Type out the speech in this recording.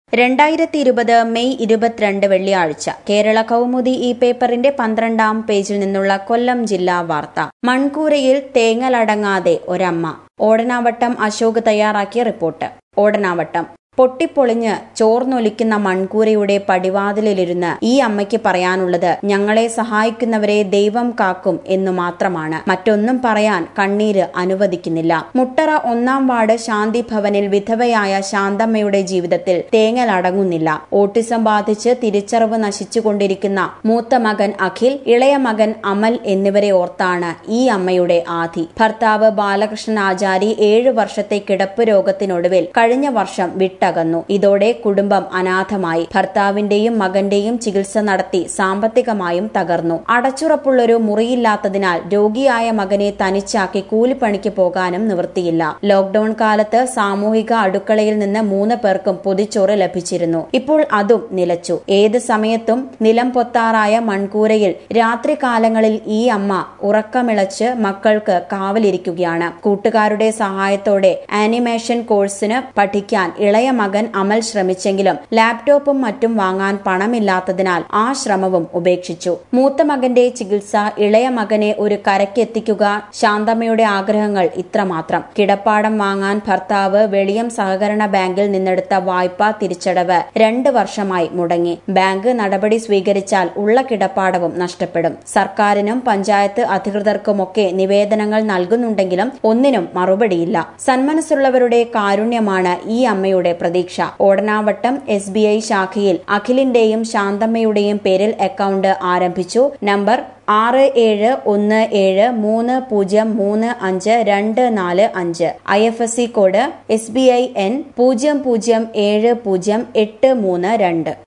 രണ്ടായിരത്തി ഇരുപത് മെയ് ഇരുപത്തിരണ്ട് വെള്ളിയാഴ്ച കേരള കൗമുദി ഈ പേപ്പറിന്റെ പന്ത്രണ്ടാം പേജിൽ നിന്നുള്ള കൊല്ലം ജില്ലാ വാർത്ത മൺകൂരയിൽ തേങ്ങലടങ്ങാതെ ഒരമ്മ ഓടനാവട്ടം അശോക് തയ്യാറാക്കിയ റിപ്പോർട്ട് ഓടനാവട്ടം പൊട്ടിപ്പൊളിഞ്ഞ് ചോർന്നൊലിക്കുന്ന മൺകൂരയുടെ പടിവാതിലിരുന്ന് ഈ അമ്മയ്ക്ക് പറയാനുള്ളത് ഞങ്ങളെ സഹായിക്കുന്നവരെ ദൈവം കാക്കും എന്നു മാത്രമാണ് മറ്റൊന്നും പറയാൻ കണ്ണീര് അനുവദിക്കുന്നില്ല മുട്ടറ ഒന്നാം വാർഡ് ശാന്തി ഭവനിൽ വിധവയായ ശാന്തമ്മയുടെ ജീവിതത്തിൽ തേങ്ങലടങ്ങുന്നില്ല ഓട്ടിസം ബാധിച്ച് തിരിച്ചറിവ് നശിച്ചുകൊണ്ടിരിക്കുന്ന മൂത്ത മകൻ അഖിൽ ഇളയ മകൻ അമൽ എന്നിവരെ ഓർത്താണ് ഈ അമ്മയുടെ ആധി ഭർത്താവ് ബാലകൃഷ്ണൻ ആചാരി ഏഴു വർഷത്തെ കിടപ്പ് രോഗത്തിനൊടുവിൽ കഴിഞ്ഞ വർഷം വിട്ട വിട്ടകന്നു ഇതോടെ കുടുംബം അനാഥമായി ഭർത്താവിന്റെയും മകന്റെയും ചികിത്സ നടത്തി സാമ്പത്തികമായും തകർന്നു അടച്ചുറപ്പുള്ളൊരു മുറിയില്ലാത്തതിനാൽ രോഗിയായ മകനെ തനിച്ചാക്കി കൂലിപ്പണിക്ക് പോകാനും നിവൃത്തിയില്ല ലോക്ഡൌൺ കാലത്ത് സാമൂഹിക അടുക്കളയിൽ നിന്ന് മൂന്ന് പേർക്കും പൊതിച്ചോറ് ലഭിച്ചിരുന്നു ഇപ്പോൾ അതും നിലച്ചു ഏത് സമയത്തും നിലം പൊത്താറായ മൺകൂരയിൽ രാത്രികാലങ്ങളിൽ ഈ അമ്മ ഉറക്കമിളച്ച് മക്കൾക്ക് കാവലിരിക്കുകയാണ് കൂട്ടുകാരുടെ സഹായത്തോടെ ആനിമേഷൻ കോഴ്സിന് പഠിക്കാൻ ഇളയ മകൻ അമൽ ശ്രമിച്ചെങ്കിലും ലാപ്ടോപ്പും മറ്റും വാങ്ങാൻ പണമില്ലാത്തതിനാൽ ആ ശ്രമവും ഉപേക്ഷിച്ചു മൂത്ത മകന്റെ ചികിത്സ ഇളയ മകനെ ഒരു കരക്കെത്തിക്കുക ശാന്തമ്മയുടെ ആഗ്രഹങ്ങൾ ഇത്രമാത്രം കിടപ്പാടം വാങ്ങാൻ ഭർത്താവ് വെളിയം സഹകരണ ബാങ്കിൽ നിന്നെടുത്ത വായ്പ തിരിച്ചടവ് രണ്ട് വർഷമായി മുടങ്ങി ബാങ്ക് നടപടി സ്വീകരിച്ചാൽ ഉള്ള കിടപ്പാടവും നഷ്ടപ്പെടും സർക്കാരിനും പഞ്ചായത്ത് അധികൃതർക്കുമൊക്കെ നിവേദനങ്ങൾ നൽകുന്നുണ്ടെങ്കിലും ഒന്നിനും മറുപടിയില്ല സന്മനസ്സുള്ളവരുടെ കാരുണ്യമാണ് ഈ അമ്മയുടെ പ്രതീക്ഷ ഓടനാവട്ടം എസ് ബി ഐ ശാഖയിൽ അഖിലിന്റെയും ശാന്തമ്മയുടെയും പേരിൽ അക്കൗണ്ട് ആരംഭിച്ചു നമ്പർ ആറ് ഏഴ് ഒന്ന് ഏഴ് മൂന്ന് പൂജ്യം മൂന്ന് അഞ്ച് രണ്ട് നാല് അഞ്ച് I F S C code S B I N പൂജ്യം പൂജ്യം ഏഴ് പൂജ്യം എട്ട് മൂന്ന് രണ്ട്